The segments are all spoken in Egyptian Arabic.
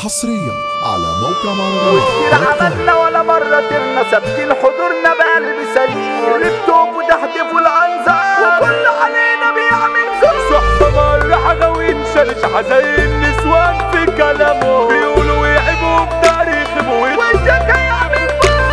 حصريا على موقع مهرجانات كتير عملنا ولا مرة ترنا ثابتين حضورنا بقلب سليم ربتوب وتحدفوا الأنظار وكل علينا بيعمل زور صحبة مرة حاجة وينشلش زي النسوان في كلامه بيقولوا ويعبوا في تاريخهم وانت جاي يعمل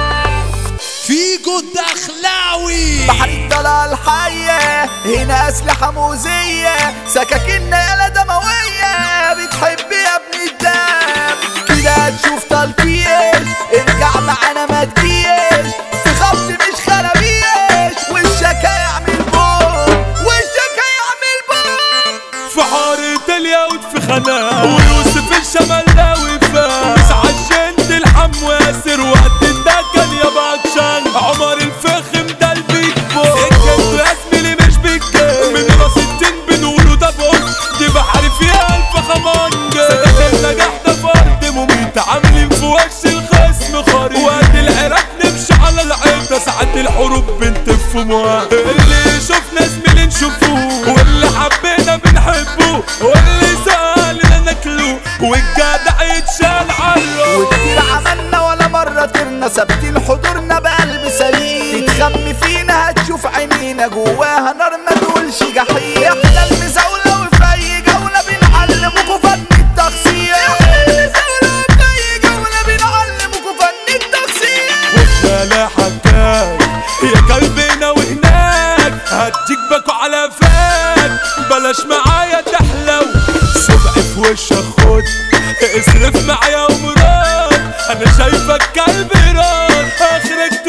فيجو الدخلاوي بحر الطلعة الحية هنا أسلحة موزية سكاكيننا يالا دموية بتحب يا ابن الدم كده هتشوف تلطيش ارجع معانا ما تجيش في خبط مش خرابيش وشك هيعمل بوم وشك هيعمل بوم في حارة اليهود في خناق ويوسف الشملاوي فاز عشان الحم واسر وقت ده كان يا باكشان عمر الفخم ده البيك بوس الجد يا زميلي مش بالجيم من راس التين بنقوله ده بوس دي بحر فيها الف خمانجة صدق النجاح ده فرد مميت عاملين في وش الخصم خارج وقت العراق نمشي على العيبة ساعات الحروب بنتف مواد اللي يشوفنا زميلي نشوفوه واللي حبينا بنحبه واللي سألنا ناكله والجدع يتشال عالله وكتير عملنا ولا مرة ترنا ثابتين حضورنا بقلب سليم تتخم فينا هتشوف عينينا جواها نار ما تقولش جحيم احنا المزاولة وفي أي جولة بنعلمكوا فن التخسير احنا المزاولة وفي أي جولة بنعلمكوا فن التخسير ولا حكاك يا قلبنا وهناك هديك باكو على فات بلاش معايا تحلو سبع في وشك خد اصرف معايا ومراد انا شايفك قلبي راد اخرك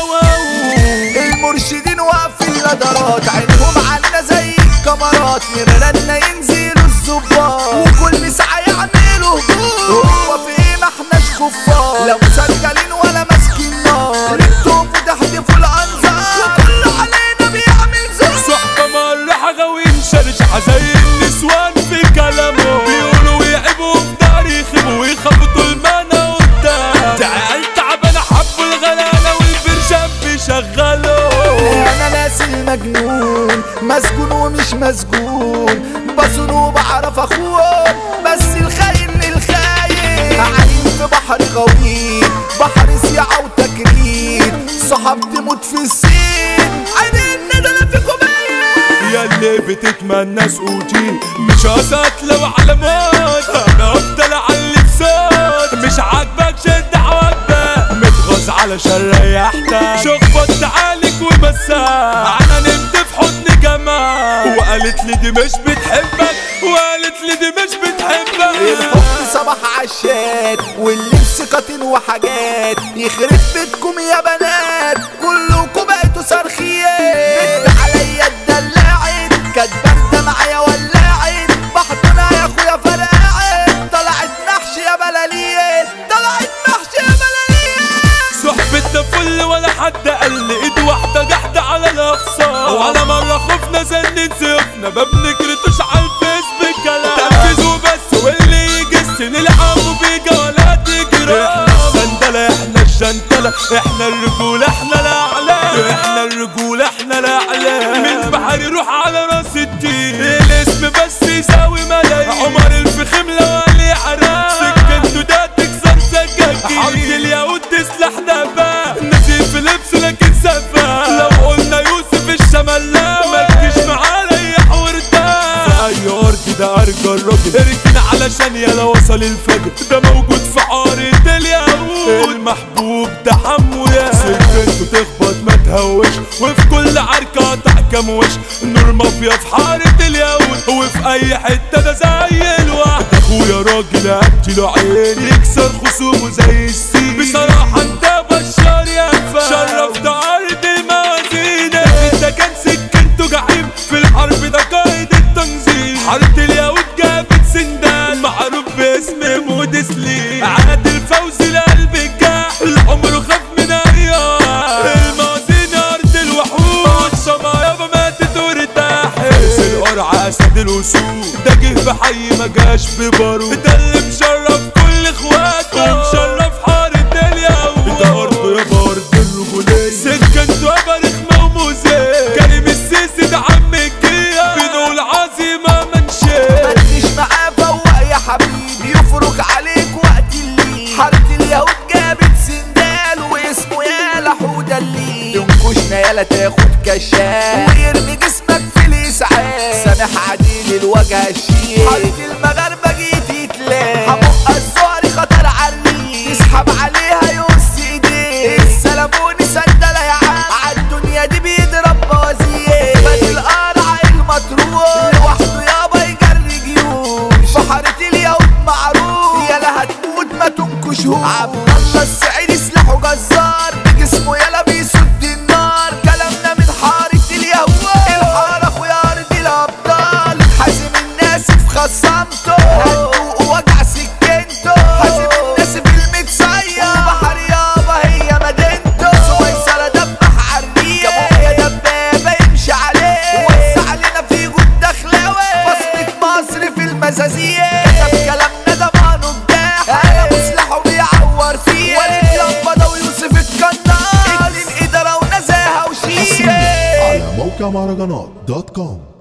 تولوو المرشدين واقفين لدرات عينهم عنا زي الكاميرات مررنا ينزلوا الظباط وكل ساعة يعملوا هجوم هو في ايه ما احناش كفار لا مسجلين ولا ماسكين نار انتم وتحدفوا الانظار وكل علينا بيعمل زور صحبة مرة حغاوين شرشحة زي النسوان في كلامه بيقولوا ويعبوا في تاريخهم ويخبطوا المانا قدام تعال تعبان حبوا الغلالة والبرشام بيشغلوا انا ناس المجنون مسجون ومش مسجون بصون وبعرف اخون بس الخاين للخاين عايم في بحر غويط بحر سياعة وتكرير صحاب تموت في السين عينين ندلة في كوباية يا اللي بتتمنى سقوطي مش هسات لو على موت انا افضل على صوت مش عاجبك شد عواجبك متغاظ على شريحتك شخبط تعالك ومساك انا نمت في حضن جمال وقالت لي دي مش بتحبك وقالت لي دي مش بتحبك الحب صباح عشات واللبس قطن وحاجات يخرب بيتكم يا بنات كلكم بقيتوا صرخيات بنت عليا اتدلعت كانت بارده معايا ولعت بحضنها يا اخويا فرقعت طلعت محشي يا بلالين طلعت محشي يا بلالين صحبتنا فل ولا حد قال لي ايد واحدة جحدة على الاقصى وعلى مرة خفنا زنين سيفنا ما بنجرتوش على الفيس بالكلام تنفذوا بس واللي يجس نلعبوا بيجا ولا تجرى احنا السندلة احنا الجنتلة احنا الرجولة احنا الاعلام احنا الرجولة احنا الاعلام من بحر يروح على راس الدين الاسم بس يساوي ملايين عمر الفخم لو عليه عراق سكنته ده تكسر سكاكين حرب اليهود تسلح نبا نسيب في لبس لكن سفا لو قلنا يوسف الشملاوي ما تجيش معاه ريح وارتاح في اي ارض ده ارجى الراجل اركن علشان يلا وصل الفجر ده موجود في عارض اليهود المحبوب ده حمو يا سكنته تخبط ما تهوش وفي كل عركة قطع كموش نور مافيا في حارة اليهود وفي اي حتة ده زي الوحد اخويا راجل اديله عين يكسر خصومه زي السين بصراحة انت بشار يا فا شرفت ارض الموازين انت كان سكنته جحيم في الحرب ده قائد التنظيم حارة اليهود جابت سندان معروف باسم مودس لي عادل فوزي لقلب الجاح العمر خاف من ايام الموازين ارض الوحوش شمايبه ماتت وارتاحت القرعة اسد الاسود ده جه بحي ما جاش ببارود ده اللي مشرف كل اخواته ومشرف حارة اليهود ده ارضه يا بارد الرجولية سكنته يا رخمة وموزية كريم السيسي ده عم الجية بنقول عظيمة منشية مالكش معاه فوق يا حبيبي يفرج عليك وقت يلا تاخد كشاف ويرمي جسمك في الاسعاف سامح عديل الوجه الشيك حارة المغاربة جيت يتلاقى حبق الزهري خطر عالريق تسحب عليها يقص ايديه السلاموني سندلة يا عم عالدنيا دي بيضرب بوازير فادي القرع المطروح لوحده يابا يجري جيوش في حارة اليهود معروف يلا هتموت ما تنكشهوش عبد الله السعيدي سلاحه جزار بجسمه يلا بيسد النار كلامنا من حارة اليهود الحارة اخويا ارض الابطال حازم الناس في خصامته هتدوق وجع سكنته حازم الناس في المتصير بحر يابا هي مدينته سويسرا دبح عربية ابويا دبابة يمشي عليه وسع علينا في جود دخلاوي بصمة مصر في المزازية كتب كلامنا ده معنو بتاع انا مسلحه بيعور فيه وليد لمبة ويوسف الكنار اتنين ادارة ونزاهة وشيك على موقع مهرجانات دوت كوم